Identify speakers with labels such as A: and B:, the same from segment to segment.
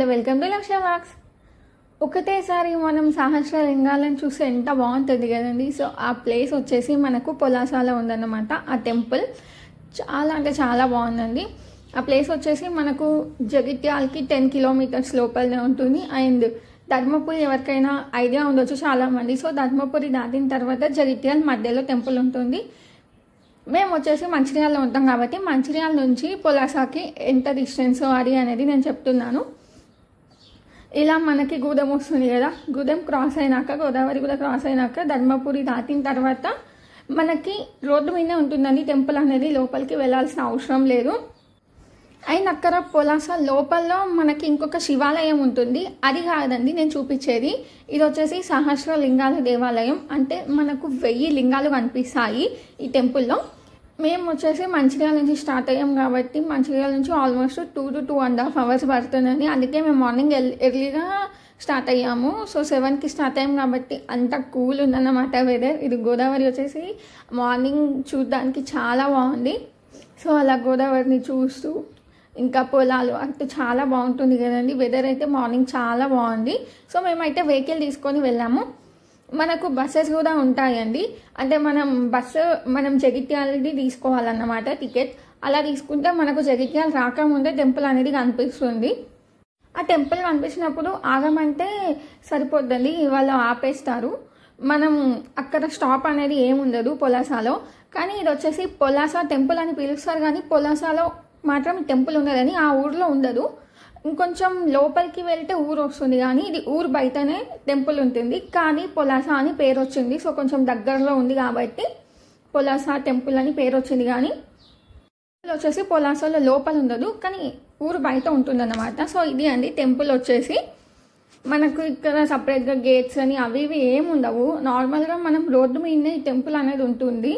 A: welcome to లక్ష్య wax ఒకటేసారి మనం సహస్ర లింగాలను చూస్తే ఎంత బాగుంటుంది కదండి సో ఆ ప్లేస్ వచ్చేసి మనకు పొలాసాలో ఉందన్నమాట ఆ టెంపుల్ చాలా అంటే చాలా బాగుందండి ఆ ప్లేస్ వచ్చేసి మనకు జగిత్యాలకి టెన్ కిలోమీటర్స్ లోపలనే ఉంటుంది అండ్ ధర్మపురి ఎవరికైనా ఐడియా ఉండొచ్చు చాలామంది సో ధర్మపురి దాటిన తర్వాత జగిత్యాల మధ్యలో టెంపుల్ ఉంటుంది మేము వచ్చేసి మంచిర్యాలలో ఉంటాం కాబట్టి మంచిర్యాల నుంచి పొలాసాకి ఎంత డిస్టెన్స్ అది అనేది నేను చెప్తున్నాను ఇలా మనకి గూడెం వస్తుంది కదా గూడెం క్రాస్ అయినాక గోదావరి కూడా క్రాస్ అయినాక ధర్మపురి దాటిన తర్వాత మనకి రోడ్డు మీదే ఉంటుందండి టెంపుల్ అనేది లోపలికి వెళ్ళాల్సిన అవసరం లేదు అండ్ అక్కడ పొలాస లోపల మనకి ఇంకొక శివాలయం ఉంటుంది అది కాదండి నేను చూపించేది ఇది వచ్చేసి సహస్ర లింగాల దేవాలయం అంటే మనకు వెయ్యి లింగాలు కనిపిస్తాయి ఈ టెంపుల్లో మేము వచ్చేసి మంచిర్యాల నుంచి స్టార్ట్ అయ్యాం కాబట్టి మంచిర్యాల నుంచి almost two to two and half hours పడుతుందని అందుకే మేము మార్నింగ్ ఎర్లీగా స్టార్ట్ అయ్యాము సో సెవెన్కి స్టార్ట్ అయ్యాం కాబట్టి అంత కూల్ ఉందన్నమాట వెదర్ ఇది గోదావరి వచ్చేసి మార్నింగ్ చూడడానికి చాలా బాగుంది సో అలా గోదావరిని చూస్తూ ఇంకా పొలాలు అంటే చాలా బాగుంటుంది కదండి వెదర్ అయితే మార్నింగ్ చాలా బాగుంది సో మేమైతే వెహికల్ తీసుకొని వెళ్ళాము మనకు బస్సెస్ కూడా ఉంటాయండి అంటే మనం బస్సు మనం జగిత్యాలది తీసుకోవాలన్నమాట టికెట్ అలా తీసుకుంటే మనకు జగిత్యాల రాకముందే టెంపుల్ అనేది కనిపిస్తుంది ఆ టెంపుల్ కనిపించినప్పుడు ఆగమంటే సరిపోద్దండి వాళ్ళు ఆపేస్తారు మనం అక్కడ స్టాప్ అనేది ఏముండదు పొలాసాలో కానీ ఇది వచ్చేసి పొలాస టెంపుల్ అని పిలుస్తారు కానీ పొలాసాలో మాత్రం టెంపుల్ ఉండదని ఆ ఊర్లో ఉండదు ఇంకొంచెం లోపలికి వెళ్తే ఊరు వస్తుంది కానీ ఇది ఊరు బయటనే టెంపుల్ ఉంటుంది కానీ పొలాస అని పేరు వచ్చింది సో కొంచెం దగ్గరలో ఉంది కాబట్టి పొలాస టెంపుల్ అని పేరు వచ్చింది కానీ టెంపుల్ వచ్చేసి పొలాసలో లోపల ఉండదు కానీ ఊరు బయట ఉంటుందన్నమాట సో ఇది అండి టెంపుల్ వచ్చేసి మనకు ఇక్కడ సపరేట్గా గేట్స్ అని అవి ఇవి ఏమి ఉండవు నార్మల్గా మనం రోడ్డు మీదనే ఈ టెంపుల్ అనేది ఉంటుంది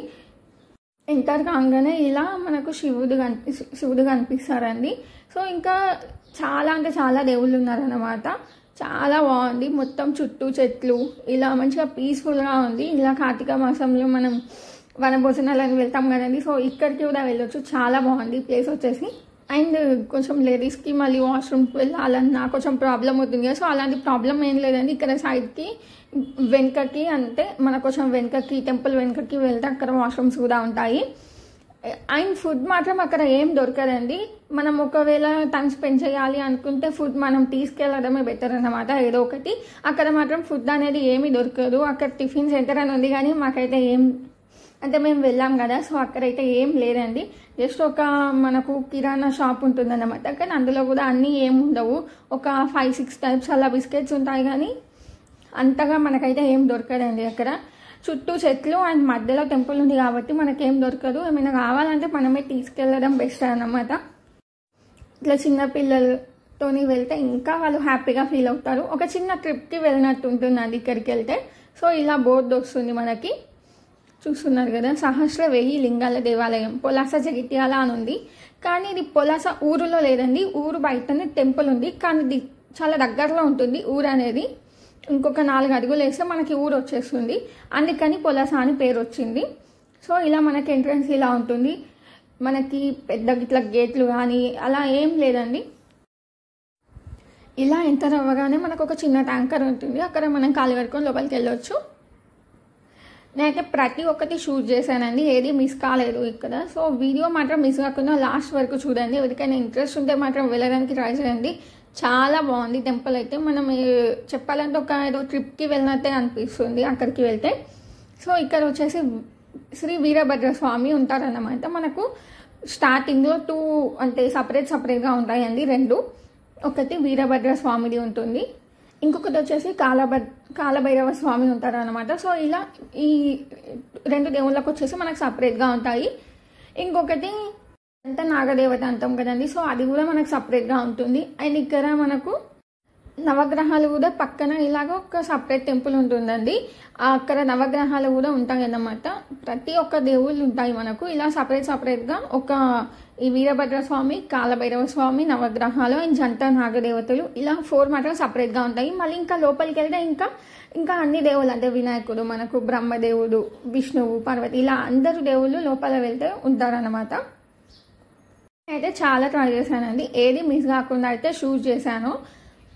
A: ఎంటర్ కాగానే ఇలా మనకు శివుడు కనిపి శివుడు కనిపిస్తారండి సో ఇంకా చాలా అంటే చాలా దేవుళ్ళు ఉన్నారన్నమాట చాలా బాగుంది మొత్తం చుట్టూ చెట్లు ఇలా మంచిగా పీస్ఫుల్గా ఉంది ఇలా కార్తీక మాసంలో మనం వనభోజనాలని వెళ్తాం కదండి సో ఇక్కడికి కూడా వెళ్ళొచ్చు చాలా బాగుంది ప్లేస్ వచ్చేసి అండ్ కొంచెం లేడీస్కి మళ్ళీ వాష్రూమ్కి వెళ్ళాలన్నా కొంచెం ప్రాబ్లం అవుతుంది కదా సో అలాంటి ప్రాబ్లం ఏం లేదండి ఇక్కడ సైడ్కి వెనుకకి అంటే మన కొంచెం వెనుకకి టెంపుల్ వెనుకకి వెళ్తే అక్కడ వాష్రూమ్స్ కూడా ఉంటాయి అండ్ ఫుడ్ మాత్రం అక్కడ ఏం దొరకదండి మనం ఒకవేళ టైం స్పెండ్ చేయాలి అనుకుంటే ఫుడ్ మనం తీసుకెళ్ళడమే బెటర్ అన్నమాట ఏదో ఒకటి అక్కడ మాత్రం ఫుడ్ అనేది ఏమీ దొరకదు అక్కడ టిఫిన్ సెంటర్ అని ఉంది కానీ మాకైతే ఏం అంటే మేము వెళ్ళాం కదా సో అక్కడైతే ఏం లేదండి జస్ట్ ఒక మనకు కిరాణా షాప్ ఉంటుందన్నమాట కానీ అందులో కూడా అన్నీ ఏం ఉండవు ఒక ఫైవ్ సిక్స్ టైప్స్ అలా బిస్కెట్స్ ఉంటాయి కానీ అంతగా మనకైతే ఏం దొరకదండి అక్కడ చుట్టూ చెట్లు అండ్ మధ్యలో టెంపుల్ ఉంది కాబట్టి మనకేం దొరకదు ఏమైనా కావాలంటే మనమే తీసుకెళ్ళడం బెస్ట్ అన్నమాట ఇట్లా చిన్న పిల్లలతోని వెళ్తే ఇంకా వాళ్ళు హ్యాపీగా ఫీల్ అవుతారు ఒక చిన్న ట్రిప్కి వెళ్ళినట్టు ఉంటుందండి ఇక్కడికి వెళ్తే సో ఇలా బోర్డు వస్తుంది మనకి చూస్తున్నారు కదా సహస్ర వెయ్యి లింగాల దేవాలయం పొలాస జగిత్యాల అని ఉంది కానీ ఇది పొలాస ఊరులో లేదండి ఊరు బయటనే టెంపుల్ ఉంది కానీ ఇది చాలా దగ్గరలో ఉంటుంది ఊరు అనేది ఇంకొక నాలుగు అడుగులు వేస్తే మనకి ఊరు వచ్చేస్తుంది అందుకని పొలాస అని పేరు వచ్చింది సో ఇలా మనకి ఎంట్రన్స్ ఇలా ఉంటుంది మనకి పెద్ద ఇట్లా గేట్లు కానీ అలా ఏం లేదండి ఇలా ఎంటర్ అవ్వగానే మనకు ఒక చిన్న ట్యాంకర్ ఉంటుంది అక్కడ మనం కాలు కడుకొని లోపలికి వెళ్ళొచ్చు నేనైతే ప్రతి ఒక్కటి షూట్ చేశానండి ఏది మిస్ కాలేదు ఇక్కడ సో వీడియో మాత్రం మిస్ కాకుండా లాస్ట్ వరకు చూడండి ఎవరికైనా ఇంట్రెస్ట్ ఉంటే మాత్రం వెళ్ళడానికి ట్రై చేయండి చాలా బాగుంది టెంపుల్ అయితే మనం చెప్పాలంటే ఒక ఏదో ట్రిప్కి వెళ్ళినట్టే అనిపిస్తుంది అక్కడికి వెళ్తే సో ఇక్కడ వచ్చేసి శ్రీ వీరభద్ర స్వామి ఉంటారన్నమాట మనకు స్టార్టింగ్లో టూ అంటే సపరేట్ సపరేట్గా ఉంటాయండి రెండు ఒకటి వీరభద్ర స్వామిది ఉంటుంది ఇంకొకటి వచ్చేసి కాలభ కాలభైరవ స్వామి ఉంటారు అనమాట సో ఇలా ఈ రెండు దేవుళ్ళకి వచ్చేసి మనకు సపరేట్గా ఉంటాయి ఇంకొకటి అంటే నాగదేవత అంటాం కదండి సో అది కూడా మనకు సపరేట్గా ఉంటుంది అండ్ ఇక్కడ మనకు నవగ్రహాలు కూడా పక్కన ఇలాగ ఒక సపరేట్ టెంపుల్ ఉంటుందండి అక్కడ నవగ్రహాలు కూడా ఉంటాయి అన్నమాట ప్రతి ఒక్క దేవుళ్ళు ఉంటాయి మనకు ఇలా సపరేట్ సపరేట్గా ఒక ఈ వీరభద్ర స్వామి కాలభైరవ స్వామి నవగ్రహాలు అండ్ జంట నాగదేవతలు ఇలా ఫోర్ మాత్రం సపరేట్గా ఉంటాయి మళ్ళీ ఇంకా లోపలికి వెళ్తే ఇంకా ఇంకా అన్ని దేవుళ్ళు అంటే వినాయకుడు మనకు బ్రహ్మదేవుడు విష్ణువు పార్వతి ఇలా అందరు దేవుళ్ళు లోపల వెళ్తే ఉంటారన్నమాట అయితే చాలా ట్రై చేశానండి ఏది మిస్ కాకుండా అయితే షూట్ చేశాను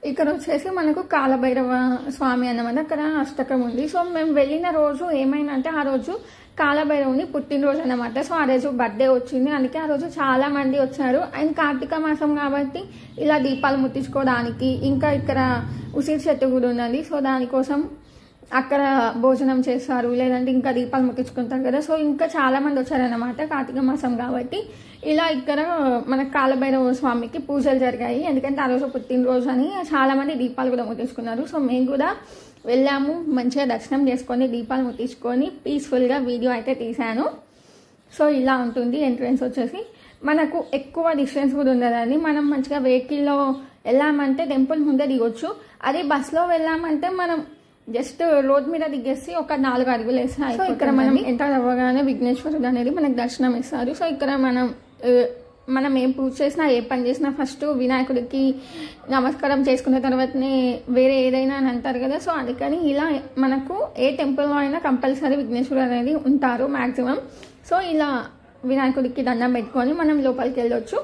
A: ఇక్కడ వచ్చేసి మనకు కాలభైరవ స్వామి అన్నమాట అక్కడ అష్టకం ఉంది సో మేము వెళ్ళిన రోజు ఏమైందంటే ఆ రోజు కాలభైరవుని పుట్టినరోజు అన్నమాట సో ఆ రోజు బర్త్డే వచ్చింది అందుకే ఆ రోజు చాలా మంది వచ్చారు అండ్ కార్తీక మాసం కాబట్టి ఇలా దీపాలు ముట్టించుకోవడానికి ఇంకా ఇక్కడ ఉసిరి చెట్టు కూడా ఉన్నది సో దానికోసం అక్కడ భోజనం చేస్తారు లేదంటే ఇంకా దీపాలు ముట్టించుకుంటారు కదా సో ఇంకా చాలా మంది వచ్చారన్నమాట కార్తీక మాసం కాబట్టి ఇలా ఇక్కడ మన కాలభైరవ స్వామికి పూజలు జరిగాయి ఎందుకంటే ఆ రోజు పుట్టినరోజు అని చాలా మంది దీపాలు కూడా ముట్టించుకున్నారు సో మేము కూడా వెళ్ళాము మంచిగా దర్శనం చేసుకొని దీపాలు ముట్టించుకొని పీస్ఫుల్గా వీడియో అయితే తీశాను సో ఇలా ఉంటుంది ఎంట్రన్స్ వచ్చేసి మనకు ఎక్కువ డిస్టెన్స్ కూడా ఉండదండి మనం మంచిగా వెహికల్లో వెళ్ళామంటే టెంపుల్ ముందే దిగొచ్చు అదే బస్లో వెళ్ళామంటే మనం జస్ట్ రోడ్ మీద దిగేసి ఒక నాలుగు అడుగులు వేస్తాయి సో ఇక్కడ మనం ఎంటర్ అవ్వగానే విఘ్నేశ్వరుడు అనేది మనకు దర్శనం ఇస్తారు సో ఇక్కడ మనం ఆ, మనం ఏం పూజ చేసినా ఏ పని చేసినా ఫస్ట్ వినాయకుడికి నమస్కారం చేసుకున్న తర్వాతనే వేరే ఏదైనా అని అంటారు కదా సో అందుకని ఇలా మనకు ఏ టెంపుల్లో అయినా కంపల్సరీ విఘ్నేశ్వరుడు అనేది ఉంటారు మ్యాక్సిమం సో ఇలా వినాయకుడికి దండం పెట్టుకొని మనం లోపలికి వెళ్ళొచ్చు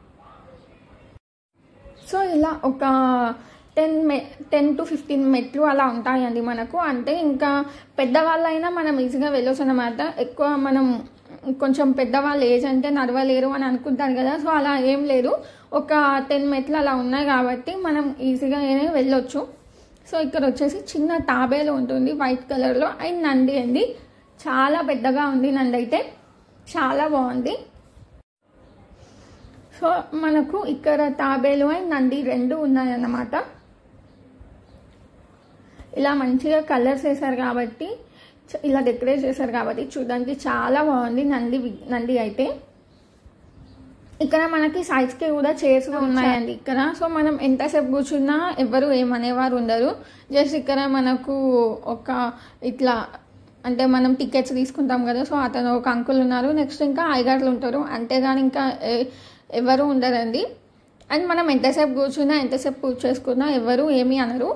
A: సో ఇలా ఒక టెన్ మె టెన్ టు ఫిఫ్టీన్ మెట్లు అలా ఉంటాయండి మనకు అంటే ఇంకా పెద్దవాళ్ళైనా మనం ఈజీగా వెళ్ళొచ్చు అనమాట ఎక్కువ మనం కొంచెం పెద్దవాళ్ళు ఏజ్ అంటే నడవలేరు అని అనుకుంటారు కదా సో అలా ఏం లేదు ఒక టెన్ మెట్లు అలా ఉన్నాయి కాబట్టి మనం ఈజీగా వెళ్ళొచ్చు సో ఇక్కడ వచ్చేసి చిన్న తాబేలు ఉంటుంది వైట్ కలర్లో అండ్ నంది అండి చాలా పెద్దగా ఉంది నంది అయితే చాలా బాగుంది సో మనకు ఇక్కడ తాబేలు అండ్ నంది రెండు ఉన్నాయన్నమాట ఇలా మంచిగా కలర్స్ వేశారు కాబట్టి చ- ఇలా డెకరేట్ చేశారు కాబట్టి చూడడానికి చాలా బాగుంది నంది వి- నంది అయితే ఇక్కడ మనకి sides కి కూడా చైర్స్ కూడా ఉన్నాయండి ఇక్కడ సో మనం ఎంతసేపు కూర్చున్నా ఎవరు ఏమనేవారు ఉండరు జస్ట్ ఇక్కడ మనకు ఒక ఇట్లా అంటే మనం టికెట్స్ తీసుకుంటాం కదా సో అతను ఒక అంకుల్ ఉన్నారు నెక్స్ట్ ఇంకా ఐగార్లు ఉంటారు అంతేగాని ఇంకా ఏ- ఎవరు ఉండరండి అండ్ మనం ఎంతసేపు కూర్చున్నా ఎంతసేపు పూజ చేసుకున్నా ఎవరు ఏమీ అనరు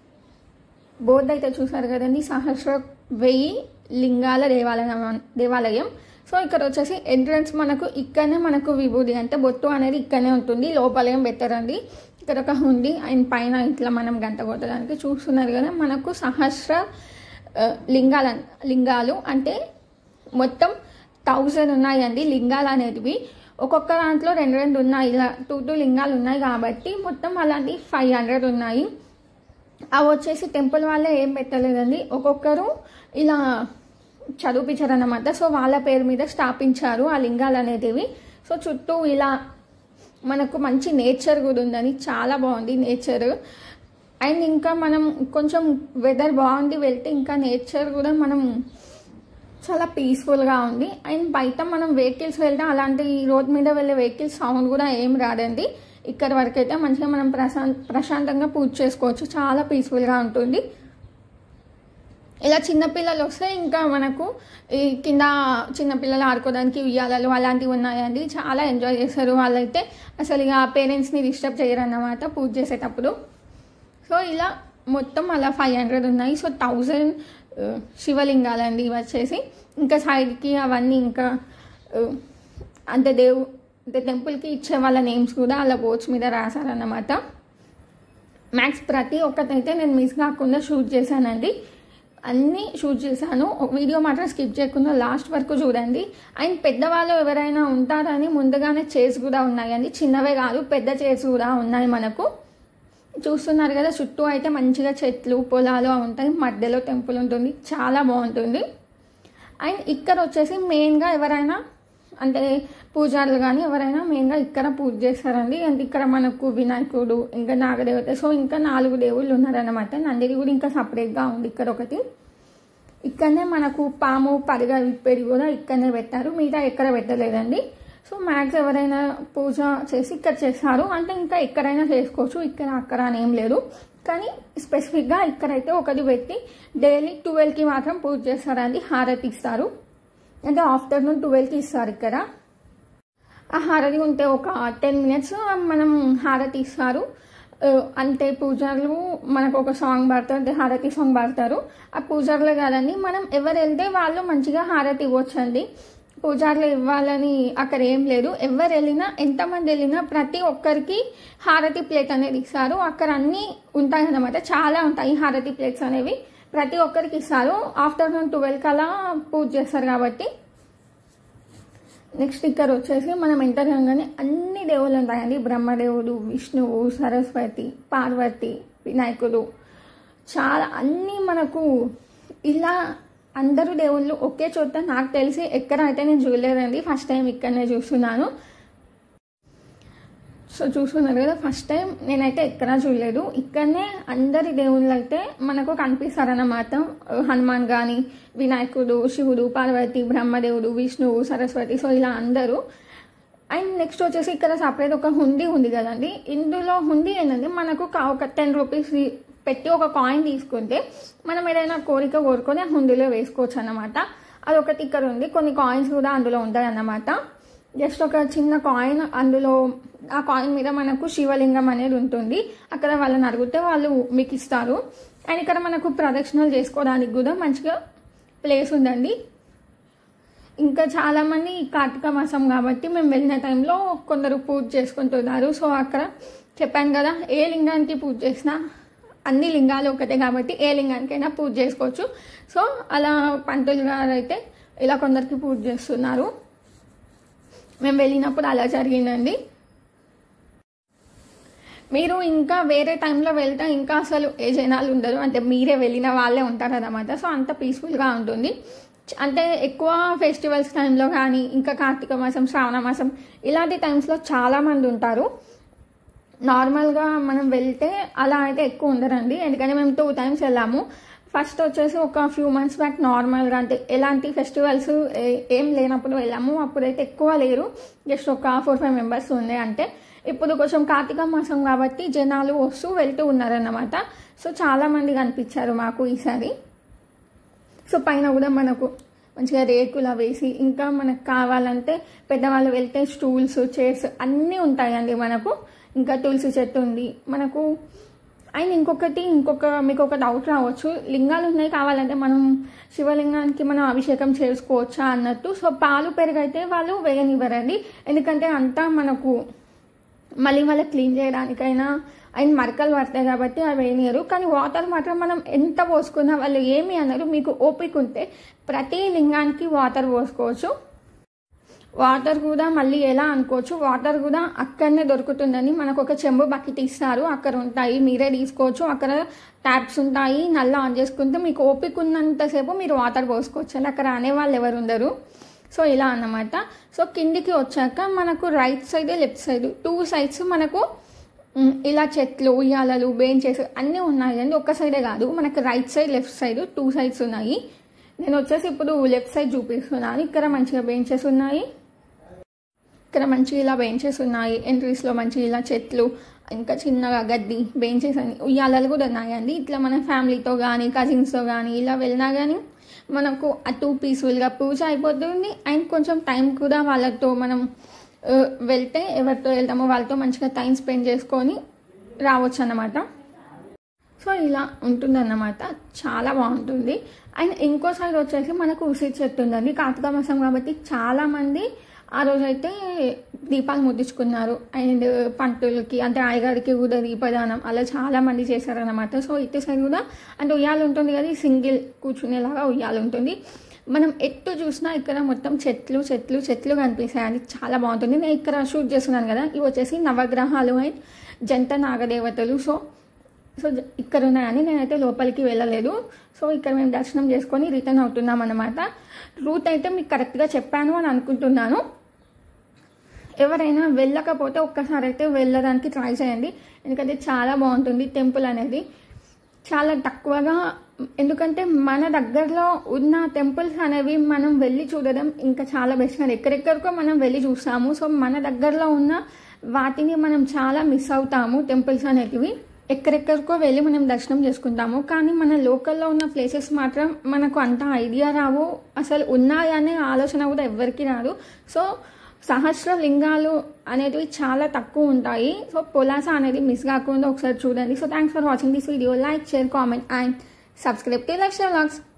A: బోర్డు అయితే చూసారు కదండి సహస్ర వెయ్యి లింగాల దేవాలయం దేవాలయం సో ఇక్కడ వచ్చేసి ఎంట్రన్స్ మనకు ఇక్కడనే మనకు విభూది అంటే బొట్టు అనేది ఇక్కడనే ఉంటుంది లోపల ఏం పెట్టరండి ఇక్కడ ఒక హుండి అండ్ పైన ఇట్లా మనం గంట కొట్టడానికి చూస్తున్నారు కదా మనకు సహస్ర ఆ, లింగాల లింగాలు అంటే మొత్తం థౌజండ్ ఉన్నాయండి లింగాలు అనేటివి ఒక్కొక్క దాంట్లో రెండు రెండు ఉన్నాయి ఇలా టూ టూ లింగాలు ఉన్నాయి కాబట్టి మొత్తం అలాంటి ఫైవ్ హండ్రెడ్ ఉన్నాయి అవి వచ్చేసి టెంపుల్ వాళ్ళే ఏం పెట్టలేదండి ఒక్కొక్కరు ఇలా చదివించారు అన్నమాట సో వాళ్ళ పేరు మీద స్థాపించారు ఆ లింగాలు అనేటివి సో చుట్టూ ఇలా మనకు మంచి నేచర్ కూడా ఉందని చాలా బాగుంది నేచర్ అండ్ ఇంకా మనం కొంచెం వెదర్ బాగుంది వెళ్తే ఇంకా నేచర్ కూడా మనం చాలా పీస్ఫుల్గా ఉంది అండ్ బయట మనం వెహికల్స్ వెళ్తే అలాంటి రోడ్ మీద వెళ్ళే వెహికల్స్ సౌండ్ కూడా ఏం రాదండి ఇక్కడ వరకు అయితే మంచిగా మనం ప్రశాంత ప్రశాంతంగా పూజ చేసుకోవచ్చు చాలా పీస్ఫుల్గా ఉంటుంది ఇలా చిన్నపిల్లలు వస్తే ఇంకా మనకు ఈ కింద చిన్నపిల్లలు ఆడుకోవడానికి ఉయ్యాలలు అలాంటివి ఉన్నాయండి చాలా ఎంజాయ్ చేస్తారు వాళ్ళైతే అసలు ఇక పేరెంట్స్ని డిస్టర్బ్ చేయరు అన్నమాట పూజ చేసేటప్పుడు సో ఇలా మొత్తం అలా ఫైవ్ హండ్రెడ్ ఉన్నాయి సో థౌజండ్ శివలింగాలండి ఇవి వచ్చేసి ఇంకా సైడ్కి అవన్నీ ఇంకా ఆ, అంటే దేవు అంటే టెంపుల్కి ఇచ్చే వాళ్ళ నేమ్స్ కూడా అలా బోర్డ్స్ మీద రాశారన్నమాట మ్యాక్స్ ప్రతి ఒక్కటైతే నేను మిస్ కాకుండా షూట్ చేశానండి అన్నీ షూట్ చేశాను వీడియో మాత్రం స్కిప్ చేయకుండా లాస్ట్ వరకు చూడండి అండ్ పెద్దవాళ్ళు ఎవరైనా ఉంటారని ముందుగానే చైర్స్ కూడా ఉన్నాయండి చిన్నవే కాదు పెద్ద చైర్స్ కూడా ఉన్నాయి మనకు చూస్తున్నారు కదా చుట్టూ అయితే మంచిగా చెట్లు పొలాలు అవి ఉంటాయి మధ్యలో టెంపుల్ ఉంటుంది చాలా బాగుంటుంది అండ్ ఇక్కడ వచ్చేసి మెయిన్గా ఎవరైనా అంటే పూజారులు కానీ ఎవరైనా మెయిన్గా ఇక్కడ పూజ చేస్తారండి అండ్ ఇక్కడ మనకు వినాయకుడు ఇంకా నాగదేవత సో ఇంకా నాలుగు దేవుళ్ళు ఉన్నారనమాట నందిది కూడా ఇంకా సపరేట్గా ఉంది ఇక్కడ ఒకటి ఇక్కడనే మనకు పాము పరుగ విప్పేది కూడా ఇక్కడనే పెట్టారు మిగతా ఎక్కడ పెట్టలేదండి సో మ్యాక్స్ ఎవరైనా పూజ చేసి ఇక్కడ చేస్తారు అంటే ఇంకా ఎక్కడైనా చేసుకోవచ్చు ఇక్కడ అక్కడ అని ఏం లేదు కానీ స్పెసిఫిక్గా ఇక్కడైతే ఒకటి పెట్టి డైలీ ట్వెల్వ్కి మాత్రం పూజ చేస్తారండి హారతి ఇస్తారు అంటే ఆఫ్టర్నూన్ ట్వెల్వ్కి ఇస్తారు ఇక్కడ ఆ హారతి ఉంటే ఒక టెన్ మినిట్స్ మనం హారతి ఇస్తారు ఆ, అంటే పూజారులు మనకు ఒక సాంగ్ పాడతారు అంటే హారతి సాంగ్ పాడతారు ఆ పూజారులే కాదండి మనం ఎవరు వెళ్తే వాళ్ళు మంచిగా హారతి ఇవ్వచ్చండి పూజార్లు ఇవ్వాలని అక్కడ ఏం లేదు ఎవరు వెళ్ళినా ఎంతమంది వెళ్ళినా ప్రతి ఒక్కరికి హారతి ప్లేట్ అనేది ఇస్తారు అక్కడ అన్నీ ఉంటాయి అన్నమాట చాలా ఉంటాయి హారతి ప్లేట్స్ అనేవి ప్రతి ఒక్కరికి ఇస్తారు ఆఫ్టర్నూన్ ట్వెల్వ్ కలా పూజ చేస్తారు కాబట్టి నెక్స్ట్ ఇక్కడ వచ్చేసి మనం ఎంటర్ కాగానే అన్ని దేవుళ్ళు ఉంటాయండి బ్రహ్మదేవుడు విష్ణువు సరస్వతి పార్వతి వినాయకుడు చాలా అన్నీ మనకు ఇలా అందరూ దేవుళ్ళు ఒకే చోట నాకు తెలిసి ఎక్కడ అయితే నేను చూడలేదండి ఫస్ట్ టైం ఇక్కడనే చూస్తున్నాను సో చూస్తున్నారు కదా ఫస్ట్ టైం నేనైతే ఎక్కడా చూడలేదు ఇక్కడనే అందరి దేవుళ్ళు అయితే మనకు కనిపిస్తారన్నమాట హనుమాన్ కానీ వినాయకుడు శివుడు పార్వతి బ్రహ్మదేవుడు విష్ణువు సరస్వతి సో ఇలా అందరూ అండ్ నెక్స్ట్ వచ్చేసి ఇక్కడ సపరేట్ ఒక హుండీ ఉంది కదండి ఇందులో హుండీ ఏంటంటే మనకు కా- ఒక టెన్ రూపీస్ పెట్టి ఒక కాయిన్ తీసుకుంటే మనం ఏదైనా కోరిక కోరుకొని ఆ హుండీలో వేసుకోవచ్చు అన్నమాట అదొకటి ఇక్కడ ఉంది కొన్ని కాయిన్స్ కూడా అందులో ఉంటాయి అన్నమాట జస్ట్ ఒక చిన్న కాయిన్ అందులో ఆ కాయిన్ మీద మనకు శివలింగం అనేది ఉంటుంది అక్కడ వాళ్ళని అడిగితే వాళ్ళు మీకు ఇస్తారు అండ్ ఇక్కడ మనకు ప్రదక్షిణలు చేసుకోవడానికి కూడా మంచిగా ప్లేస్ ఉందండి ఇంకా చాలామంది కార్తీక మాసం కాబట్టి మేము వెళ్ళిన టైంలో కొందరు పూజ చేసుకుంటున్నారు సో అక్కడ చెప్పాను కదా ఏ లింగానికి పూజ చేసినా అన్ని లింగాలు ఒకటే కాబట్టి ఏ లింగానికైనా పూజ చేసుకోవచ్చు సో అలా పంతులు గారు అయితే ఇలా కొందరికి పూజ చేస్తున్నారు మేము వెళ్ళినప్పుడు అలా జరిగిందండి మీరు ఇంకా వేరే టైంలో వెళ్తే ఇంకా అసలు ఏ జనాలు ఉండరు అంటే మీరే వెళ్ళిన వాళ్ళే ఉంటారు అన్నమాట సో అంత పీస్ఫుల్గా ఉంటుంది చ- అంటే ఎక్కువ ఫెస్టివల్స్ టైంలో కానీ ఇంకా కార్తీక మాసం శ్రావణ మాసం ఇలాంటి టైమ్స్లో చాలామంది ఉంటారు నార్మల్గా మనం వెళ్తే అలా అయితే ఎక్కువ ఉండరండి ఎందుకంటే మేము టూ టైమ్స్ వెళ్ళాము ఫస్ట్ వచ్చేసి ఒక ఫ్యూ మంత్స్ బ్యాక్ నార్మల్గా అంటే ఎలాంటి ఫెస్టివల్స్ ఏం లేనప్పుడు వెళ్ళాము అప్పుడైతే ఎక్కువ లేరు జస్ట్ ఒక ఫోర్ ఫైవ్ మెంబర్స్ ఉండే అంటే ఇప్పుడు కొంచెం కార్తీక మాసం కాబట్టి జనాలు వస్తూ వెళ్తూ ఉన్నారన్నమాట సో చాలామంది కనిపించారు మాకు ఈసారి సో పైన కూడా మనకు మంచిగా రేకులు వేసి ఇంకా మనకు కావాలంటే పెద్దవాళ్ళు వెళ్తే స్టూల్స్ చైర్స్ అన్నీ ఉంటాయండి మనకు ఇంకా తులసి చెట్టు ఉంది మనకు అండ్ ఇంకొకటి ఇంకొక మీకు ఒక డౌట్ రావచ్చు లింగాలు ఉన్నాయి కావాలంటే మనం శివలింగానికి మనం అభిషేకం చేసుకోవచ్చా అన్నట్టు సో పాలు పెరుగైతే వాళ్ళు వేయనివ్వరండి ఎందుకంటే అంతా మనకు మళ్ళీ మళ్ళీ క్లీన్ చేయడానికైనా అండ్ మరకలు పడతాయి కాబట్టి అవి వేయనియరు కానీ వాటర్ మాత్రం మనం ఎంత పోసుకున్నా వాళ్ళు ఏమి అన్నారు మీకు ఓపిక ఉంటే ప్రతి లింగానికి వాటర్ పోసుకోవచ్చు వాటర్ కూడా మళ్ళీ ఎలా అనుకోవచ్చు వాటర్ కూడా అక్కడనే దొరుకుతుందని మనకు ఒక చెంబు బకెట్ ఇస్తారు అక్కడ ఉంటాయి మీరే తీసుకోవచ్చు అక్కడ ట్యాప్స్ ఉంటాయి నల్ల ఆన్ చేసుకుంటే మీకు ఓపిక ఉన్నంతసేపు మీరు వాటర్ పోసుకోవచ్చు అలా అక్కడ అనేవాళ్ళు ఎవరు ఉండరు సో ఇలా అన్నమాట సో కిందికి వచ్చాక మనకు right side left side two sides మనకు మ్, ఇలా చెట్లు ఉయ్యాలలు బెంచెస్ అన్నీ ఉన్నాయి అండి ఒక్క సైడే కాదు మనకు right side left side two sides ఉన్నాయి నేను వచ్చేసి ఇప్పుడు లెఫ్ట్ సైడ్ చూపిస్తున్నాను ఇక్కడ మంచిగా బెంచెస్ ఉన్నాయి ఇక్కడ మంచి ఇలా బెంచెస్ ఉన్నాయి ఎంట్రీస్లో మంచి ఇలా చెట్లు ఇంకా చిన్నగా గడ్డి బెంచెస్ అని ఉయ్యాలలు కూడా ఉన్నాయండి ఇట్లా మన ఫ్యామిలీతో కానీ కజిన్స్తో కానీ ఇలా వెళ్ళినా కానీ మనకు అటు పీస్ఫుల్గా పూజ అయిపోతుంది అండ్ కొంచెం టైం కూడా వాళ్ళతో మనం ఆ, వెళ్తే ఎవరితో వెళ్తామో వాళ్ళతో మంచిగా టైం స్పెండ్ చేసుకొని రావచ్చు అన్నమాట సో ఇలా ఉంటుందన్నమాట చాలా బాగుంటుంది అండ్ ఇంకో సైడ్ వచ్చేసి మనకు ఉసిరి చెట్టు ఉందండి కార్తీక మాసం కాబట్టి చాలా మంది ఆ రోజైతే దీపాలు ముద్దించుకున్నారు అండ్ పంతులకి అంటే అయ్యగారికి కూడా దీపదానం అలా చాలా మంది చేశారనమాట సో ఇటు సైడ్ కూడా అంటే ఉయ్యాలు ఉంటుంది కదా సింగిల్ కూర్చునేలాగా ఉయ్యాలు ఉంటుంది మనం ఎట్టు చూసినా ఇక్కడ మొత్తం చెట్లు చెట్లు చెట్లు కనిపిస్తాయి అది చాలా బాగుంటుంది నేను ఇక్కడ షూట్ చేస్తున్నాను కదా ఇవి వచ్చేసి నవగ్రహాలు అండ్ జంట నాగదేవతలు సో సో జ- ఇక్కడ ఉన్నాయని నేనైతే లోపలికి వెళ్ళలేదు సో ఇక్కడ మేము దర్శనం చేసుకొని రిటర్న్ అవుతున్నాం అనమాట రూట్ అయితే మీకు కరెక్ట్గా చెప్పాను అని అనుకుంటున్నాను ఎవరైనా వెళ్ళకపోతే ఒక్కసారి అయితే వెళ్ళడానికి ట్రై చేయండి ఎందుకంటే చాలా బాగుంటుంది టెంపుల్ అనేది చాలా తక్కువగా ఎందుకంటే మన దగ్గరలో ఉన్న టెంపుల్స్ అనేవి మనం వెళ్ళి చూడడం ఇంకా చాలా బెస్ట్ అది ఎక్కడెక్కడికో మనం వెళ్ళి చూస్తాము సో మన దగ్గరలో ఉన్న వాటిని మనం చాలా మిస్ అవుతాము టెంపుల్స్ అనేటివి ఎక్కడెక్కడికో వెళ్ళి మనం దర్శనం చేసుకుంటాము కానీ మన లోకల్లో ఉన్న ప్లేసెస్ మాత్రం మనకు అంత ఐడియా రావు అసలు ఉన్నాయనే ఆలోచన కూడా ఎవ్వరికి రాదు సో సహస్ర లింగాలు అనేటివి చాలా తక్కువ ఉంటాయి సో పొలాస అనేది మిస్ కాకుండా ఒకసారి చూడండి so thanks for watching this video like share comment and subscribe to life style vlogs